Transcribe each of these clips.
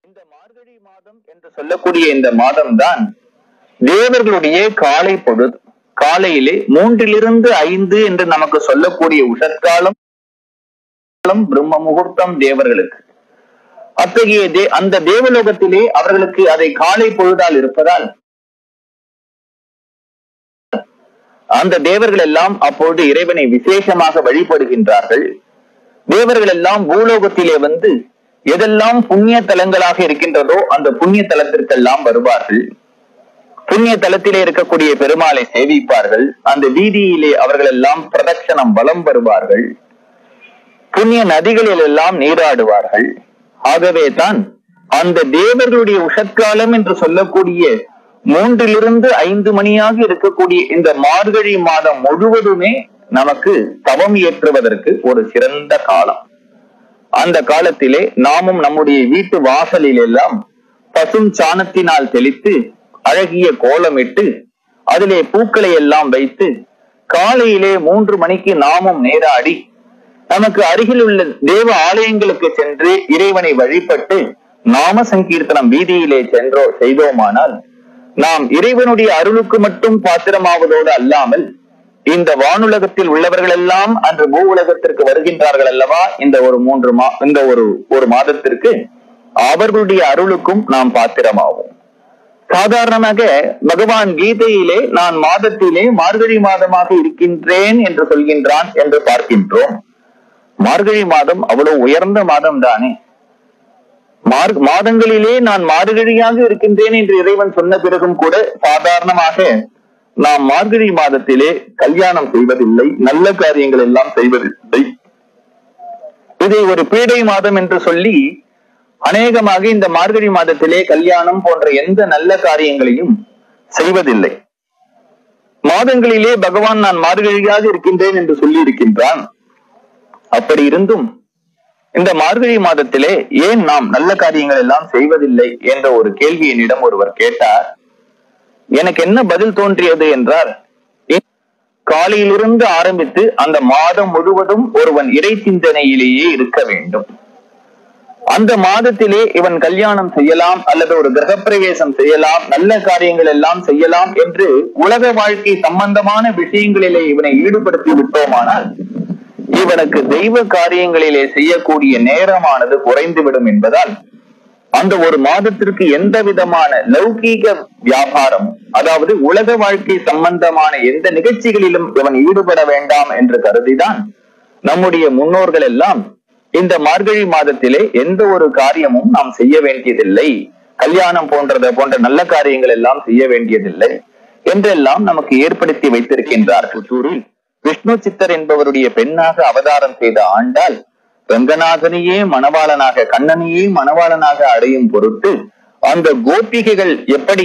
இந்த மார்கழி மாதம் என்று சொல்லக்கூடிய இந்த மாதம் தான் தேவர்களுடைய காலை பொழுது காலையிலே மூன்றிலிருந்து ஐந்து என்று நமக்கு சொல்லக்கூடிய உஷற்காலம் பிரம்ம முகூர்த்தம் தேவர்களுக்கு அத்தகைய தே அந்த தேவலோகத்திலே அவர்களுக்கு அதை காலை பொழுதால் இருப்பதால் அந்த தேவர்கள் எல்லாம் அப்பொழுது இறைவனை விசேஷமாக வழிபடுகின்றார்கள் தேவர்கள் எல்லாம் பூலோகத்திலே வந்து எதெல்லாம் புண்ணிய தலங்களாக இருக்கின்றதோ அந்த புண்ணிய தலத்திற்கெல்லாம் வருவார்கள் புண்ணிய தலத்திலே இருக்கக்கூடிய பெருமாளை சேவிப்பார்கள் அந்த வீதியிலே அவர்கள் எல்லாம் பிரதட்சணம் வலம் வருவார்கள் புண்ணிய நதிகளில் எல்லாம் நீராடுவார்கள் ஆகவே தான் அந்த தேவர்களுடைய உஷற்காலம் என்று சொல்லக்கூடிய மூன்றிலிருந்து ஐந்து மணியாக இருக்கக்கூடிய இந்த மார்கழி மாதம் முழுவதுமே நமக்கு தவம் இயற்றுவதற்கு ஒரு சிறந்த காலம் அந்த காலத்திலே நாமும் நம்முடைய வீட்டு வாசலில் எல்லாம் பசும் சாணத்தினால் தெளித்து அழகிய கோலமிட்டு அதிலே பூக்களை எல்லாம் வைத்து காலையிலே மூன்று மணிக்கு நாமும் நேராடி நமக்கு அருகில் உள்ள தேவ ஆலயங்களுக்கு சென்று இறைவனை வழிபட்டு நாம சங்கீர்த்தனம் வீதியிலே சென்றோ செய்தோமானால் நாம் இறைவனுடைய அருளுக்கு மட்டும் பாத்திரமாவதோடு அல்லாமல் இந்த வானுலகத்தில் உள்ளவர்கள் எல்லாம் அன்று பூ உலகத்திற்கு வருகின்றார்கள் அல்லவா இந்த ஒரு மூன்று மா இந்த ஒரு ஒரு மாதத்திற்கு அவர்களுடைய அருளுக்கும் நாம் பாத்திரமாவோம் சாதாரணமாக பகவான் கீதையிலே நான் மாதத்திலே மார்கழி மாதமாக இருக்கின்றேன் என்று சொல்கின்றான் என்று பார்க்கின்றோம் மார்கழி மாதம் அவ்வளவு உயர்ந்த மாதம் தானே மார் மாதங்களிலே நான் மார்கழியாக இருக்கின்றேன் என்று இறைவன் சொன்ன பிறகும் கூட சாதாரணமாக நாம் மார்கழி மாதத்திலே கல்யாணம் செய்வதில்லை நல்ல காரியங்கள் எல்லாம் செய்வதில்லை இதை ஒரு பீடை மாதம் என்று சொல்லி அநேகமாக இந்த மார்கழி மாதத்திலே கல்யாணம் போன்ற எந்த நல்ல காரியங்களையும் செய்வதில்லை மாதங்களிலே பகவான் நான் மார்கழியாக இருக்கின்றேன் என்று சொல்லி இருக்கின்றான் அப்படி இருந்தும் இந்த மார்கழி மாதத்திலே ஏன் நாம் நல்ல காரியங்கள் எல்லாம் செய்வதில்லை என்ற ஒரு கேள்வி என்னிடம் ஒருவர் கேட்டார் எனக்கு என்ன பதில் தோன்றியது என்றால் காலையிலிருந்து ஆரம்பித்து அந்த மாதம் முழுவதும் ஒருவன் இறை சிந்தனையிலேயே இருக்க வேண்டும் அந்த மாதத்திலே இவன் கல்யாணம் செய்யலாம் அல்லது ஒரு கிரகப்பிரவேசம் செய்யலாம் நல்ல காரியங்கள் எல்லாம் செய்யலாம் என்று உலக வாழ்க்கை சம்பந்தமான விஷயங்களிலே இவனை ஈடுபடுத்தி விட்டோமானால் இவனுக்கு தெய்வ காரியங்களிலே செய்யக்கூடிய நேரமானது குறைந்துவிடும் என்பதால் அந்த ஒரு மாதத்திற்கு எந்த விதமான லௌகீக வியாபாரம் அதாவது உலக வாழ்க்கை சம்பந்தமான எந்த நிகழ்ச்சிகளிலும் இவன் ஈடுபட வேண்டாம் என்று கருதிதான் நம்முடைய முன்னோர்கள் எல்லாம் இந்த மார்கழி மாதத்திலே எந்த ஒரு காரியமும் நாம் செய்ய வேண்டியதில்லை கல்யாணம் போன்றத போன்ற நல்ல காரியங்கள் எல்லாம் செய்ய வேண்டியதில்லை என்றெல்லாம் நமக்கு ஏற்படுத்தி வைத்திருக்கின்றார் புத்தூரில் விஷ்ணு சித்தர் என்பவருடைய பெண்ணாக அவதாரம் செய்த ஆண்டால் ரங்கநாதனையே மணவாளனாக கண்ணனையே மணவாளனாக அடையும் பொருட்டு அந்த கோபிகைகள் எப்படி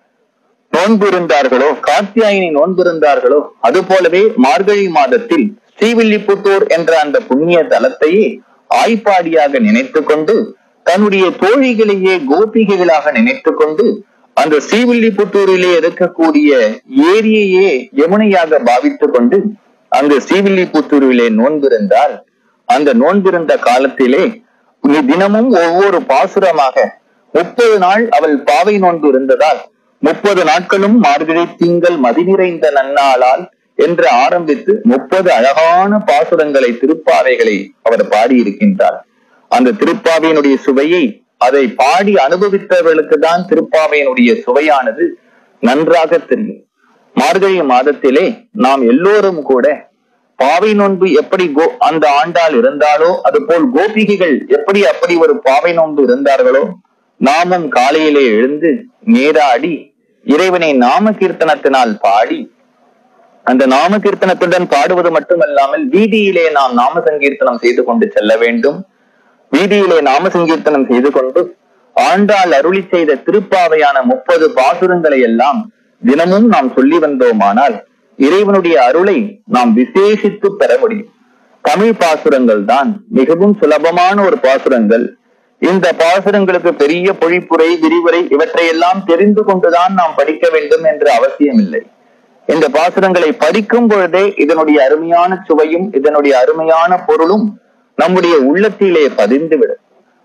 நோன்பு இருந்தார்களோ கார்த்தியாயினி நோன்பு இருந்தார்களோ அது போலவே மார்கழி மாதத்தில் ஸ்ரீவில்லிபுத்தூர் என்ற அந்த புண்ணிய தலத்தையே ஆய்ப்பாடியாக நினைத்து கொண்டு தன்னுடைய தோழிகளையே கோபிகைகளாக நினைத்து கொண்டு அந்த ஸ்ரீவில்லிபுத்தூரிலே இருக்கக்கூடிய ஏரியையே யமுனையாக பாவித்துக் கொண்டு அங்கு ஸ்ரீவில்லிபுத்தூரிலே நோன்பிருந்தால் அந்த நோன்பிருந்த காலத்திலே தினமும் ஒவ்வொரு பாசுரமாக முப்பது நாள் அவள் பாவை நோன்பு இருந்ததால் முப்பது நாட்களும் மார்கழி திங்கள் மதி நிறைந்த நன்னாளால் என்று ஆரம்பித்து முப்பது அழகான பாசுரங்களை திருப்பாவைகளை அவர் பாடியிருக்கின்றார் அந்த திருப்பாவையினுடைய சுவையை அதை பாடி அனுபவித்தவர்களுக்கு தான் திருப்பாவையினுடைய சுவையானது நன்றாக தெரியும் மார்கழி மாதத்திலே நாம் எல்லோரும் கூட பாவை நோன்பு எப்படி கோ அந்த ஆண்டால் இருந்தாலோ அது போல் கோபிகைகள் எப்படி அப்படி ஒரு பாவை நோன்பு இருந்தார்களோ நாமும் காலையிலே எழுந்து நீராடி இறைவனை நாம கீர்த்தனத்தினால் பாடி அந்த நாம கீர்த்தனத்துடன் பாடுவது மட்டுமல்லாமல் வீதியிலே நாம் நாம சங்கீர்த்தனம் செய்து கொண்டு செல்ல வேண்டும் வீதியிலே நாம சங்கீர்த்தனம் செய்து கொண்டு ஆண்டாள் அருளி செய்த திருப்பாவையான முப்பது பாசுரங்களை எல்லாம் தினமும் நாம் சொல்லி வந்தோமானால் இறைவனுடைய அருளை நாம் விசேஷித்து பெற முடியும் தமிழ் பாசுரங்கள் தான் மிகவும் சுலபமான ஒரு பாசுரங்கள் இந்த பாசுரங்களுக்கு பெரிய பொழிப்புரை விரிவுரை இவற்றையெல்லாம் தெரிந்து கொண்டுதான் நாம் படிக்க வேண்டும் என்று அவசியம் இல்லை இந்த பாசுரங்களை படிக்கும் பொழுதே இதனுடைய அருமையான சுவையும் இதனுடைய அருமையான பொருளும் நம்முடைய உள்ளத்திலே பதிந்துவிடும்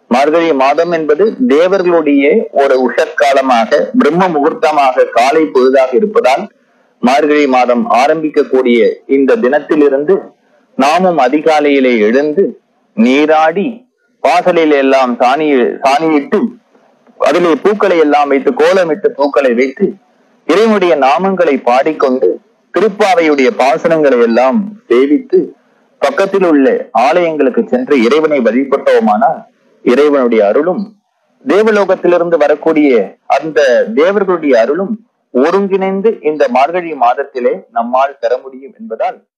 மார்கழி மாதம் என்பது தேவர்களுடைய ஒரு உஷற்காலமாக பிரம்ம முகூர்த்தமாக காலை பொழுதாக இருப்பதால் மார்கழி மாதம் ஆரம்பிக்கக்கூடிய இந்த தினத்திலிருந்து நாமும் அதிகாலையிலே எழுந்து நீராடி வாசலில் எல்லாம் சாணி சாணியிட்டு அதிலே பூக்களை எல்லாம் வைத்து கோலமிட்டு பூக்களை வைத்து இறைவனுடைய நாமங்களை பாடிக்கொண்டு திருப்பாவையுடைய பாசனங்களை எல்லாம் சேவித்து பக்கத்தில் உள்ள ஆலயங்களுக்கு சென்று இறைவனை வழிபட்டோமானால் இறைவனுடைய அருளும் தேவலோகத்திலிருந்து வரக்கூடிய அந்த தேவர்களுடைய அருளும் ஒருங்கிணைந்து இந்த மார்கழி மாதத்திலே நம்மால் பெற முடியும் என்பதால்